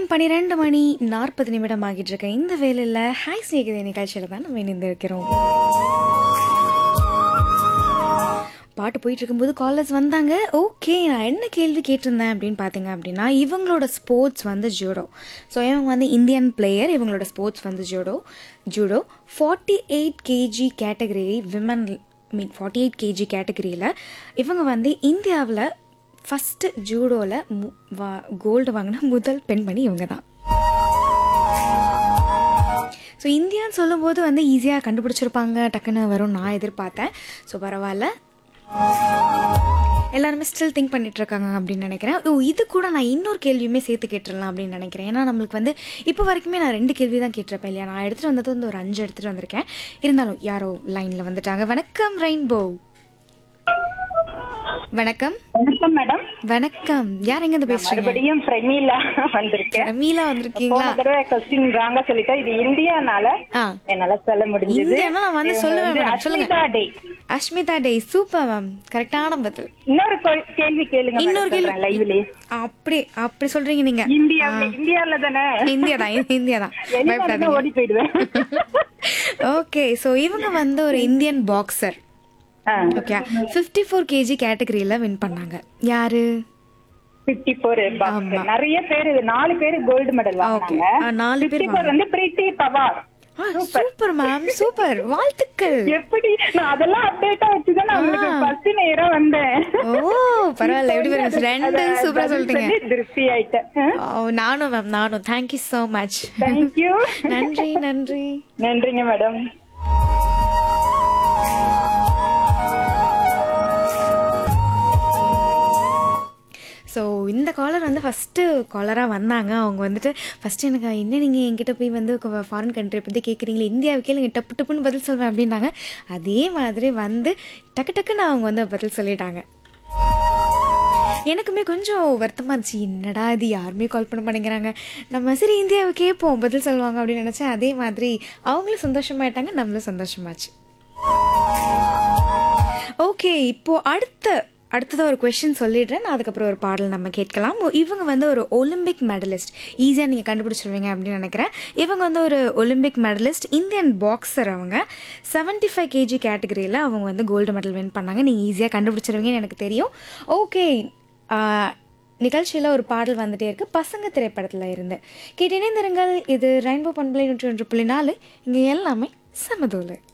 நேரம் பன்னிரெண்டு மணி நாற்பது நிமிடம் ஆகிட்டு இருக்க இந்த வேலையில் ஹாய் ஸ்நேகிதே நிகழ்ச்சியில் தான் நம்ம இணைந்திருக்கிறோம் பாட்டு போயிட்டு இருக்கும்போது காலர்ஸ் வந்தாங்க ஓகே நான் என்ன கேள்வி கேட்டிருந்தேன் அப்படின்னு பார்த்தீங்க அப்படின்னா இவங்களோட ஸ்போர்ட்ஸ் வந்து ஜூடோ ஸோ இவங்க வந்து இந்தியன் பிளேயர் இவங்களோட ஸ்போர்ட்ஸ் வந்து judo judo forty eight KG category women மீன் ஃபார்ட்டி எயிட் கேஜி கேட்டகரியில் இவங்க வந்து இந்தியாவில் ஃபஸ்ட்டு ஜூடோவில் மு வா கோல்டு வாங்கின முதல் பெண்மணி இவங்க தான் ஸோ இந்தியான்னு சொல்லும்போது வந்து ஈஸியாக கண்டுபிடிச்சிருப்பாங்க டக்குன்னு வரும் நான் எதிர்பார்த்தேன் ஸோ பரவாயில்ல எல்லாருமே ஸ்டில் திங்க் பண்ணிட்டு இருக்காங்க அப்படின்னு நினைக்கிறேன் ஓ இது கூட நான் இன்னொரு கேள்வியுமே சேர்த்து கேட்டுடலாம் அப்படின்னு நினைக்கிறேன் ஏன்னா நம்மளுக்கு வந்து இப்போ வரைக்குமே நான் ரெண்டு கேள்வி தான் கேட்டிருப்பேன் இல்லையா நான் எடுத்துகிட்டு வந்தது வந்து ஒரு அஞ்சு எடுத்துகிட்டு வந்திருக்கேன் இருந்தாலும் யாரோ லைனில் வந்துட்டாங்க வணக்கம் ரெயின்போ வணக்கம் வணக்கம் மேடம் வணக்கம் யார் எங்கேருந்து பேசுறீங்க மறுபடியும் பிரமீலா வந்திருக்கேன் ரமீலா வந்திருக்கீங்களா போன தடவை கொஸ்டின் ராங்கா சொல்லிட்டேன் இது இந்தியானால ஆ என்னால சொல்ல முடிஞ்சது இந்தியானா நான் வந்து சொல்லுவேன் மேடம் சொல்லுங்க அஸ்மிதா டே அஷ்மிதா டே சூப்பர் மேம் கரெக்டான பதில் இன்னொரு கொ- கேள்வி கேளுங்க இன்னொரு கேள்வி லைவ்லயே அப்படி அப்படி சொல்றீங்க நீங்க இந்தியா இந்தியால தானே இந்தியா தான் இந்தியா தான் வெளிநாட்டுல பயப்படாதீங்க ஓடி போயிடுவேன் ஓகே ஸோ இவங்க வந்து ஒரு இந்தியன் பாக்ஸர் ஆ, ஓகே ஃபிஃப்டி ஃபோர் கேஜி கேட்டகரியில் வின் பண்ணாங்க யாரு 54 box. நிறைய பேர் நாலு பேர் கோல்டு மெடல் ஓகே வாங்கினாங்க நாலு பேர் 54 வந்து Preethi Pawar super ma'am super வாழ்த்துக்கள் எப்படி நான் அதெல்லாம் அப்டேட்டா வச்சுதான் நான் உங்களுக்கு ஃபர்ஸ்ட் நேரம் வந்தேன் ஓ பரவாயில்ல எப்படி பாருங்க ரெண்டு சூப்பரா சொல்லிட்டீங்க சொல்லி திருப்தி ஆயிட்டேன் ஓ நானும் மேம் நானும் தேங்க்யூ ஸோ மச் தேங்க்யூ நன்றி நன்றி நன்றிங்க மேடம் ஸோ இந்த காலர் வந்து ஃபஸ்ட்டு காலராக வந்தாங்க அவங்க வந்துட்டு ஃபஸ்ட்டு எனக்கு என்ன நீங்கள் என்கிட்ட போய் வந்து ஃபாரின் கண்ட்ரி பற்றி கேட்குறீங்களே இந்தியாவுக்கே நீங்கள் டப்பு டப்புன்னு பதில் சொல்வேன் அப்படின்னாங்க அதே மாதிரி வந்து டக்கு டக்குன்னு அவங்க வந்து பதில் சொல்லிட்டாங்க எனக்குமே கொஞ்சம் வருத்தமாக இருந்துச்சு என்னடா இது யாருமே கால் பண்ண மாட்டேங்கிறாங்க நம்ம சரி இந்தியாவை கேட்போம் பதில் சொல்லுவாங்க அப்படின்னு நினச்சேன் அதே மாதிரி அவங்களும் சந்தோஷமாயிட்டாங்க நம்மளும் சந்தோஷமாச்சு ஓகே இப்போ அடுத்த அடுத்ததாக ஒரு கொஷின் சொல்லிடுறேன் நான் அதுக்கப்புறம் ஒரு பாடல் நம்ம கேட்கலாம் ஓ, இவங்க வந்து ஒரு ஒலிம்பிக் மெடலிஸ்ட் ஈஸியாக நீங்கள் கண்டுபிடிச்சிருவீங்க அப்படின்னு நினைக்கிறேன் இவங்க வந்து ஒரு ஒலிம்பிக் மெடலிஸ்ட் இந்தியன் பாக்ஸர் அவங்க 75 ஃபைவ் கேஜி கேட்டகரியில் அவங்க வந்து கோல்டு மெடல் வின் பண்ணாங்க நீங்கள் ஈஸியாக கண்டுபிடிச்சிருவீங்கன்னு எனக்கு தெரியும் ஓகே நிகழ்ச்சியில் ஒரு பாடல் வந்துட்டே இருக்கு பசங்க திரைப்படத்தில் இருந்து கேட்டு இணைந்திருங்கள் இது ரெயின்போ பண்பலை நூற்றி ஒன்று புள்ளி நாலு இங்கே எல்லாமே சமதூலு